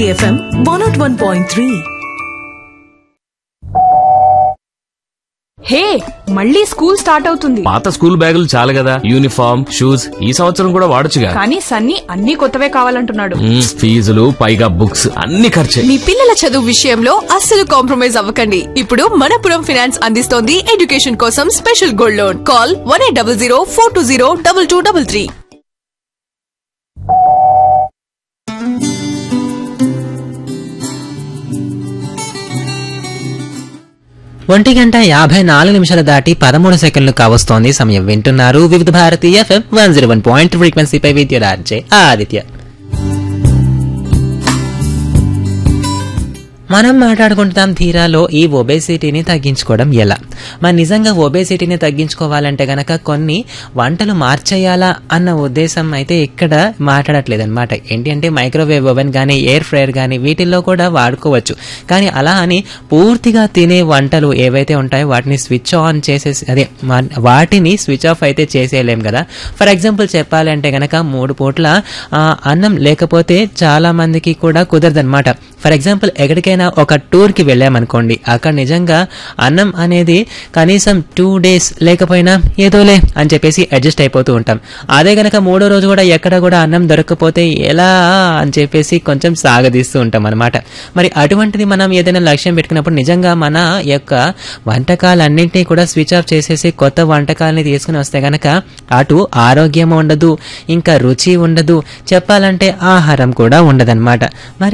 City FM 101.3. హే మళ్ళీ school start అవుతుంది పాత స్కూల్ బ్యాగులు చాలు కదా యూనిఫామ్ షూస్ ఈ సంవత్సరం కూడా వాడొచ్చుగా కానీ సన్నీ అన్ని కొత్తవే కావాలంటున్నాడు మ్మ్, ఫీజులు పైగా బుక్స్ అన్ని ఖర్చే మీ పిల్లల చదువు విషయంలో అస్సలు కాంప్రమైజ్ అవ్వకండి ఇప్పుడు మనపురం ఫినాన్స్ అందిస్తోంది ఎడ్యుకేషన్ కోసం special gold loan call one eight double zero four two zero double two double three ఒంటి గంట యాభై నాలుగు నిమిషాలు దాటి పదమూడు సెకండ్లు కావస్తోంది సమయం వింటున్నారు Vividh Bharati FM one zero one point ఫ్రీక్వెన్సీపై విద్యురార్జే ఆదిత్య మనం మాట్లాడుకుంటాం ధీరాలో ఈ ఒబేసిటీని తగ్గించుకోవడం ఎలా మరి నిజంగా ఒబేసిటీని తగ్గించుకోవాలంటే గనక కొన్ని వంటలు మార్చేయాలా అన్న ఉద్దేశం అయితే ఇక్కడ మాట్లాడట్లేదు అనమాట ఏంటి అంటే మైక్రోవేవ్ ఓవెన్ కానీ ఎయిర్ ఫ్రైయర్ కానీ వీటిల్లో కూడా వాడుకోవచ్చు కానీ అలా అని పూర్తిగా తినే వంటలు ఏవైతే ఉంటాయో వాటిని స్విచ్ ఆన్ చేసేసి అదే మా- వాటిని స్విచ్ ఆఫ్ అయితే చేసేయలేం కదా ఫర్ ఎగ్జాంపుల్ చెప్పాలంటే గనక మూడు పూట్ల ఆ, అన్నం లేకపోతే చాలా మందికి కూడా కుదరదనమాట ఫర్ ఎగ్జాంపుల్ ఎక్కడికైనా ఒక టూర్కి వెళ్ళామనుకోండి అక్కడ నిజంగా అన్నం అనేది కనీసం టూ డేస్ లేకపోయినా ఏదోలే అని చెప్పేసి అడ్జస్ట్ అయిపోతూ ఉంటాం అదే గనక మూడో రోజు కూడా ఎక్కడ కూడా అన్నం దొరకకపోతే ఎలా అని చెప్పేసి కొంచెం సాగదీస్తూ ఉంటాం అనమాట మరి అటువంటిది మనం ఏదైనా లక్ష్యం పెట్టుకున్నప్పుడు నిజంగా మన యొక్క వంటకాలన్నింటినీ కూడా స్విచ్ ఆఫ్ చేసేసి కొత్త వంటకాలని తీసుకుని వస్తే గనక అటు ఆరోగ్యం ఉండదు ఇంకా రుచి ఉండదు చెప్పాలంటే ఆహారం కూడా ఉండదన్నమాట మరి